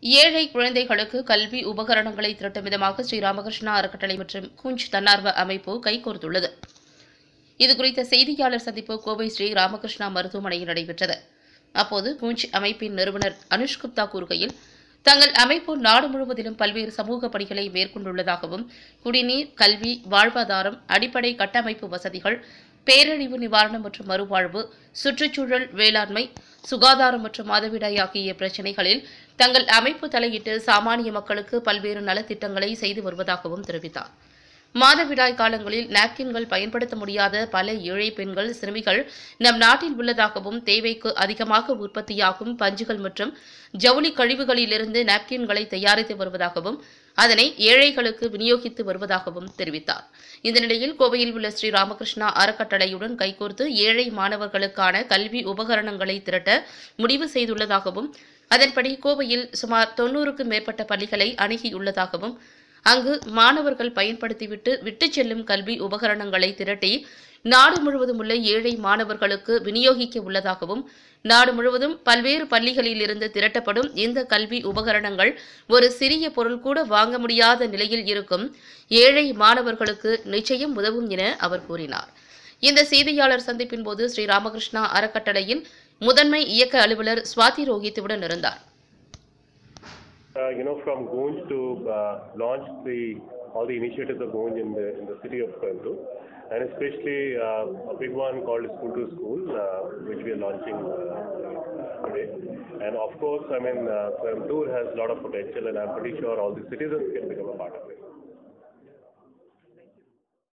ஏழை குழந்தைகளுக்கு கல்வி உபகரணங்களை திரட்டும் விதமாக ஸ்ரீ ராமகிருஷ்ணா அறக்கட்டளை மற்றும் குஞ்ச் தன்னார்வ அமைப்பு கைகோர்த்துள்ளது இதுகுறித்த செய்தியாளர் சந்திப்பு கோவை ஸ்ரீ ராமகிருஷ்ணா மருத்துவமனையில் நடைபெற்றது அப்போது குஞ்ச் அமைப்பின் நிறுவனர் அனுஷ் குப்தா கூறுகையில் தங்கள் அமைப்பு நாடு முழுவதிலும் பல்வேறு சமூக பணிகளை மேற்கொண்டுள்ளதாகவும் குடிநீர் கல்வி வாழ்வாதாரம் அடிப்படை கட்டமைப்பு வசதிகள் பேரழிவு நிவாரணம் மற்றும் மறுவாழ்வு சுற்றுச்சூழல் வேளாண்மை சுகாதாரம் மற்றும் மாதவிடாய் ஆகிய பிரச்சினைகளில் தங்கள் அமைப்பு தலையிட்டு சாமானிய மக்களுக்கு பல்வேறு நலத்திட்டங்களை செய்து வருவதாகவும் தெரிவித்தார் மாதவிடாய் காலங்களில் நாப்கின்கள் பயன்படுத்த முடியாத பல ஏழை பெண்கள் சிறுமிகள் நம் நாட்டில் உள்ளதாகவும் தேவைக்கு அதிகமாக உற்பத்தியாகும் பஞ்சுகள் மற்றும் ஜவுளி கழிவுகளிலிருந்து நாப்கின்களை தயாரித்து வருவதாகவும் அதனை ஏழைகளுக்கு விநியோகித்து வருவதாகவும் தெரிவித்தார் இந்த நிலையில் கோவையில் உள்ள ஸ்ரீ ராமகிருஷ்ணா அறக்கட்டளையுடன் கைகோர்த்து ஏழை மாணவர்களுக்கான கல்வி உபகரணங்களை திரட்ட முடிவு செய்துள்ளதாகவும் அதன்படி கோவையில் சுமார் தொன்னூறுக்கும் மேற்பட்ட பள்ளிகளை அணுகியுள்ளதாகவும் அங்கு மாணவர்கள் பயன்படுத்திவிட்டு விட்டுச் செல்லும் கல்வி உபகரணங்களை திரட்டி நாடு முழுவதும் உள்ள ஏழை மாணவர்களுக்கு விநியோகிக்க உள்ளதாகவும் நாடு முழுவதும் பல்வேறு பள்ளிகளில் இருந்து திரட்டப்படும் இந்த கல்வி உபகரணங்கள் ஒரு சிறிய பொருள் கூட வாங்க முடியாத நிலையில் இருக்கும் ஏழை மாணவர்களுக்கு நிச்சயம் உதவும் என அவர் கூறினார் இந்த செய்தியாளர் சந்திப்பின் போது ஸ்ரீ ராமகிருஷ்ணா அறக்கட்டளையின் முதன்மை இயக்க அலுவலர் சுவாதி ரோஹித்துடன் இருந்தார் uh, you know, from Goonj to uh, launch the all the initiatives of Goonj in the in the city of Coimbatore, and especially uh, a big one called School to School, uh, which we are launching uh, today. And of course, I mean, uh, Coimbatore has a lot of potential, and I'm pretty sure all the citizens can become a part of it.